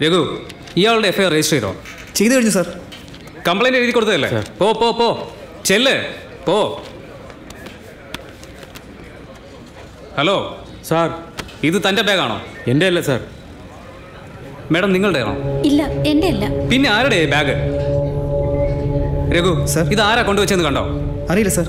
രഘു ഇയാളുടെ FIR register ചെയ്തോ ചെയ്തു കഴിഞ്ഞു സാർ കംപ്ലൈന്റ് എഴുതി കൊടുത്തതല്ലേ പോ പോ പോ ചെല്ല് പോ ഹലോ സാർ ഇത് തന്റെ ബാഗാണോ എൻ്റെ അല്ല സാർ മാഡം നിങ്ങളുടെ ആണോ ഇല്ല എൻ്റെ അല്ല പിന്നെ ആരുടെ ബാഗ് രഘു Sir. ഇത് ആരാ കൊണ്ടുവച്ചെന്ന് കണ്ടോ അറിയില്ല സാർ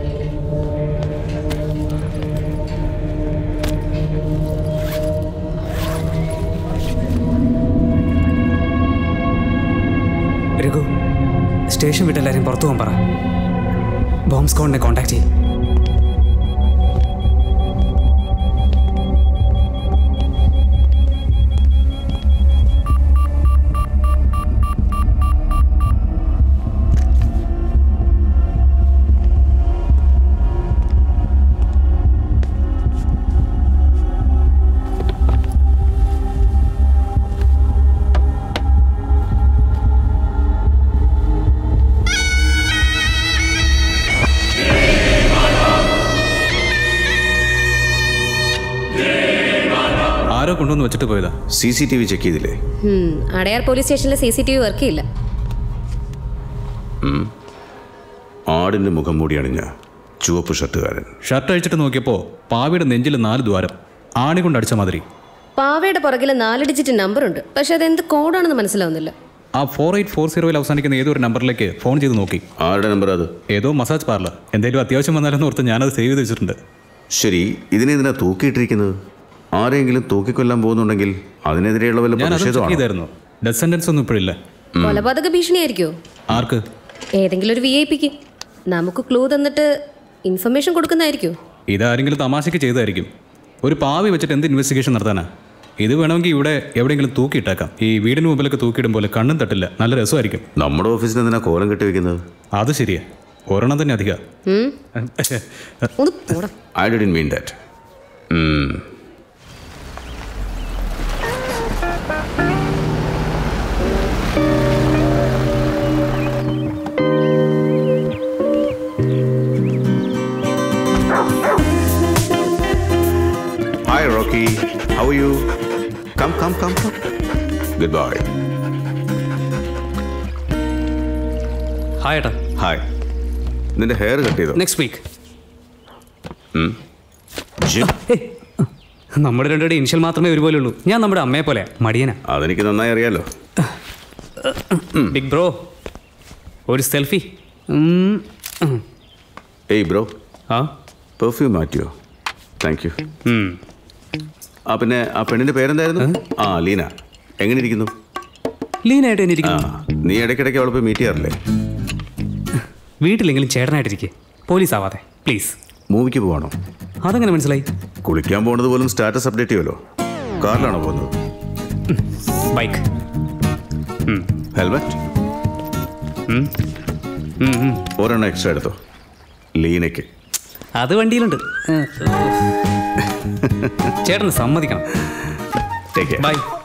രഘു സ്റ്റേഷൻ വിട്ട് എല്ലാവരും പുറത്തു പോകാൻ പറ ബോംബ് സ്ക്വാഡിനെ കോൺടാക്ട് ചെയ്യും ആരോ കൊണ്ടുവന്ന് വെച്ചിട്ട് പോയതാ C C T V check ചെയ്തില്ലേ ഉം, അടയാർ പോലീസ് സ്റ്റേഷനിലെ C C T V work ചെയ്യില്ല ആടിൻ്റെ മുഖം മൂടി അണിഞ്ഞ ചുവപ്പ് ഷർട്ടുകാരൻ ഷർട്ട് അഴിച്ചിട്ട് നോക്കിയപ്പോൾ പാവിയുടെ നെഞ്ചിൽ നാല് ദ്വാരം ആണി കൊണ്ട് അടിച്ച മാതിരി പാവയുടെ പുറകിൽ നാല് ഡിജിറ്റ് നമ്പർ ഉണ്ട് പക്ഷെ അത് എന്ത് കോഡാണെന്ന് മനസ്സിലാവുന്നില്ല ആ ഫോർ എയ്റ്റ് ഫോർ സീറോയിൽ അവസാനിക്കുന്ന ഏതോ ഒരു നമ്പറിലേക്ക് ഫോൺ ചെയ്ത് നോക്കി ആരുടെ നമ്പർ അത് ഏതോ മസാജ് പാർലർ എന്തെങ്കിലും അത്യാവശ്യം വന്നാലെന്ന് ഓർത്ത് ഞാനത് സേവ് ചെയ്ത് വെച്ചിട്ടുണ്ട് ശരി ഇതിനെതിനാ തൂക്കിയിട്ടിരിക്കുന്നത് ആരെങ്കിലും തൂക്കിക്കൊല്ലാൻ പോകുന്നുണ്ടെങ്കിൽ അതിനെതിരെയുള്ള വല്ല ഞാൻ അത് ചെക്ക് പ്രതിഷേധമാണോ ചെയ്തായിരുന്നു ഡെത്ത് സെൻറ്റൻസ് ഒന്നും ഇപ്പോഴില്ല കൊലപാതക ഭീഷണിയായിരിക്കോ ആർക്ക് ഏതെങ്കിലും ഒരു വി ഐ പിക്ക് നമുക്ക് ക്ലൂ തന്നിട്ട് ഇൻഫർമേഷൻ കൊടുക്കുന്നതായിരിക്കോ ഇതാരെങ്കിലും തമാശയ്ക്ക് ചെയ്തായിരിക്കും ഒരു പാവി വെച്ചിട്ട് എന്ത് ഇൻവെസ്റ്റിഗേഷൻ നടത്താനാ ഇത് വേണമെങ്കിൽ ഇവിടെ എവിടെയെങ്കിലും തൂക്കിയിട്ടേക്കാം ഈ വീടിന് മുമ്പിലൊക്കെ തൂക്കിയിടും പോലെ കണ്ണും തട്ടില്ല നല്ല രസമായിരിക്കും നമ്മുടെ ഓഫീസിൽ എന്തിനാ കോലം കെട്ടി വെക്കുന്നത് അത് ശരിയാ ഒരെണ്ണം തന്നെ അധികം ഉം? ഒന്ന് പോടാ I didn't mean that hi Rocky how you come come come come good bye hi ഏട്ടാ ഹായ് നിന്റെ ഹെയർ കട്ട് ചെയ്തോ നെക്സ്റ്റ് വീക്ക് ജിം നമ്മുടെ രണ്ടുപേരുടെ ഇനിഷ്യൽ മാത്രമേ ഒരുപോലെ ഉള്ളൂ ഞാൻ നമ്മുടെ അമ്മയെ പോലെ മടിയനാ അതെനിക്ക് നന്നായി അറിയാലോ ബിഗ് ബ്രോ ഒരു സെൽഫി ഏയ് ബ്രോ ആ പെർഫ്യൂം മാറ്റിയോ താങ്ക് യു ഉം. ആ പിന്നെ ആ പെണ്ണിന്റെ പേരെന്തായിരുന്നു ആ ലീന എങ്ങനെ ഇരിക്കുന്നു ലീനായിട്ട് തന്നെ ആ ഇരിക്കുന്നു നീ ഇടയ്ക്കിടയ്ക്ക് അവളെ പോയി മീറ്റ് ചെയ്യാറില്ലേ വീട്ടിലെങ്കിലും ചേട്ടനായിട്ടിരിക്കെ പോലീസ് ആവാതെ പ്ലീസ് മൂവിക്ക് പോവാണോ അതെങ്ങനെ മനസ്സിലായി കുളിക്കാൻ പോകുന്നത് പോലും സ്റ്റാറ്റസ് അപ്ഡേറ്റ് ചെയ്യുമല്ലോ കാറിലാണോ പോകുന്നത് ബൈക്ക് ഹെൽമെറ്റ് ഒരെണ്ണം എക്സ്ട്രാ എടുത്തോ ലീനയ്ക്ക് അത് വണ്ടിയിലുണ്ട് ചേട്ടന് സമ്മതിക്കണം ടേക്ക് ബൈ